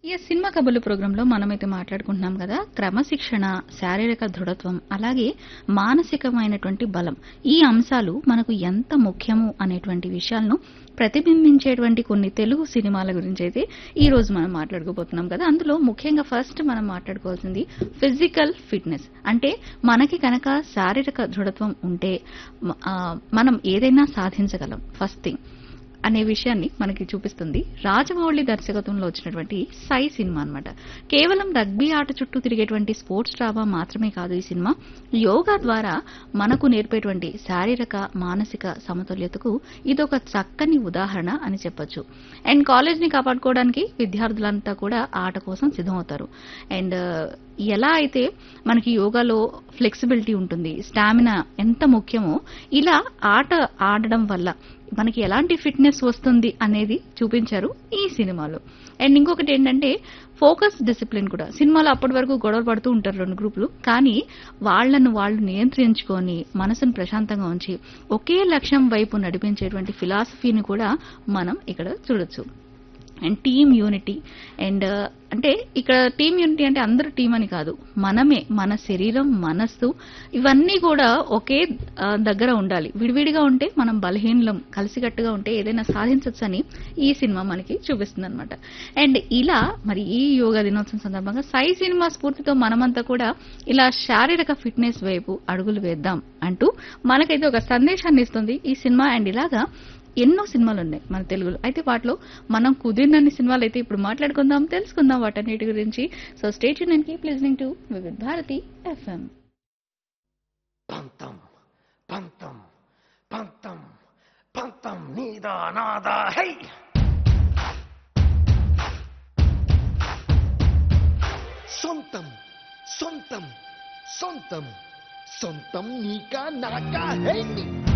ఈ సినిమా కబుర్లు ప్రోగ్రాంలో మనమైతే మాట్లాడుకుంటున్నాం కదా క్రమశిక్షణ శారీరక దృఢత్వం అలాగే మానసికమైనటువంటి బలం ఈ అంశాలు మనకు ఎంత ముఖ్యము అనేటువంటి విషయాలను ప్రతిబింబించేటువంటి కొన్ని తెలుగు సినిమాల గురించి అయితే ఈ రోజు మనం మాట్లాడుకోబోతున్నాం కదా అందులో ముఖ్యంగా ఫస్ట్ మనం మాట్లాడుకోవాల్సింది ఫిజికల్ ఫిట్నెస్ అంటే మనకి కనుక శారీరక దృఢత్వం ఉంటే మ- ఆ, మనం ఏదైనా సాధించగలం ఫస్ట్ థింగ్ అనే విషయాన్ని మనకి చూపిస్తుంది రాజమౌళి దర్శకత్వంలో వచ్చినటువంటి సై సినిమా అన్నమాట కేవలం రగ్బీ ఆట చుట్టూ తిరిగేటువంటి స్పోర్ట్స్ డ్రామా మాత్రమే కాదు ఈ సినిమా యోగా ద్వారా మనకు నేర్పేటువంటి శారీరక మానసిక సమతుల్యతకు ఇదొక చక్కని ఉదాహరణ అని చెప్పొచ్చు అండ్ కాలేజ్ ని కాపాడుకోవడానికి విద్యార్థులంతా కూడా ఆట కోసం సిద్ధమవుతారు అండ్ ఎలా అయితే మనకి యోగాలో ఫ్లెక్సిబిలిటీ ఉంటుంది స్టామినా ఎంత ముఖ్యమో ఇలా ఆట ఆడడం వల్ల మనకి ఎలాంటి ఫిట్నెస్ వస్తుంది అనేది చూపించారు ఈ సినిమాలో అండ్ ఇంకొకటి ఏంటంటే ఫోకస్ డిసిప్లిన్ కూడా సినిమాలో అప్పటి వరకు గొడవలు పడుతూ ఉంటారు రెండు గ్రూపులు కానీ వాళ్ళను వాళ్ళు నియంత్రించుకొని మనసును ప్రశాంతంగా ఉంచి ఒకే లక్ష్యం వైపు నడిపించేటువంటి ఫిలాసఫీని కూడా మనం ఇక్కడ చూడొచ్చు అండ్ టీమ్ యూనిటీ అండ్ అంటే ఇక్కడ టీమ్ యూనిటీ అంటే అందరూ టీం అని కాదు మనమే మన శరీరం మనస్సు ఇవన్నీ కూడా ఒకే ఆ, దగ్గర ఉండాలి విడివిడిగా ఉంటే మనం బలహీనలం కలిసికట్టుగా ఉంటే ఏదైనా సాధించవచ్చని ఈ సినిమా మనకి చూపిస్తుంది అనమాట అండ్ ఇలా మరి ఈ యోగా దినోత్సవం సందర్భంగా సై సినిమా స్ఫూర్తితో మనమంతా కూడా ఇలా శారీరక ఫిట్నెస్ వైపు అడుగులు వేద్దాం అంటూ మనకైతే ఒక సందేశాన్ని ఇస్తుంది ఈ సినిమా అండ్ ఇలాగా ఎన్నో సినిమాలు ఉన్నాయి మన తెలుగులో అయితే వాటిలో మనం కుదిరినన్ని సినిమాలు అయితే ఇప్పుడు మాట్లాడుకుందాం తెలుసుకుందాం వాటన్నిటి గురించి so state and keep listening to Vividh Bharati FM పంతం పంతం పంతం పంతం నీదా నాదా హై సొంతం సొంతం సొంతం సొంతం నీకా నాకా హే నీ